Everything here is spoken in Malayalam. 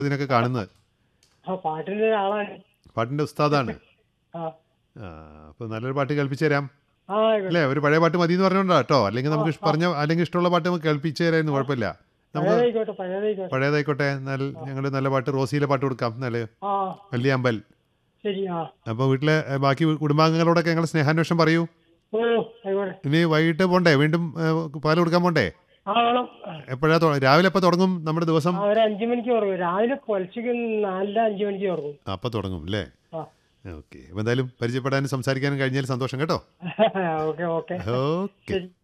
ഇതിനൊക്കെ കാണുന്നത് ആ പാട്ടിന്റെ ആളാണ് പാട്ടിന്റെ ഉസ്താദാണ് ആ ആ അപ്പോൾ നല്ലൊരു പാട്ട് കേൾപ്പിച്ചു തരാം ആ ആയിക്കോട്ടെ അല്ലേ ഒരു പഴയ പാട്ട് മതി എന്ന് പറഞ്ഞോണ്ടാ കേട്ടോ അല്ലെങ്കിൽ നമുക്ക് ഇഷ്- പറഞ്ഞ അല്ലെങ്കിൽ ഇഷ്ടമുള്ള പാട്ട് നമുക്ക് കേൾപ്പിച്ചു തരായിരുന്നു കുഴപ്പമില്ല നമുക്ക് പഴയതായിക്കോട്ടെ പഴയതായിക്കോട്ടെ പഴയതായിക്കോട്ടെ നല്ല ഞങ്ങൾ നല്ല പാട്ട് റോസിയിലെ പാട്ട് കൊടുക്കാം നല്ല ആ വലിയ അമ്പൽ ശരി ആ അപ്പോൾ വീട്ടിലെ ഏ, ബാക്കി കുടുംബാംഗങ്ങളോടൊക്കെ ഞങ്ങൾ സ്നേഹാന്വേഷണം പറയൂ ഓ ആയിക്കോട്ടെ ഇനി വൈകിട്ട് പോണ്ടേ വീണ്ടും ഏ, പാല് കൊടുക്കാൻ പോണ്ടേ ആ വേണം ആ, എപ്പോഴാ രാവിലെ എപ്പോൾ തുടങ്ങും നമ്മുടെ ദിവസം ആ, ഒരു അഞ്ചു മണിക്ക് ഉറങ്ങും രാവിലെ പൊലച്ചക്ക് നാലില അഞ്ചു മണിക്ക് ഉറങ്ങും അപ്പം തുടങ്ങും അല്ലേ ആ ഓക്കെ അപ്പോൾ എന്തായാലും പരിചയപ്പെടാനും സംസാരിക്കാനും കഴിഞ്ഞാൽ സന്തോഷം കേട്ടോ ഓക്കെ ഓക്കെ ഓക്കെ ശരി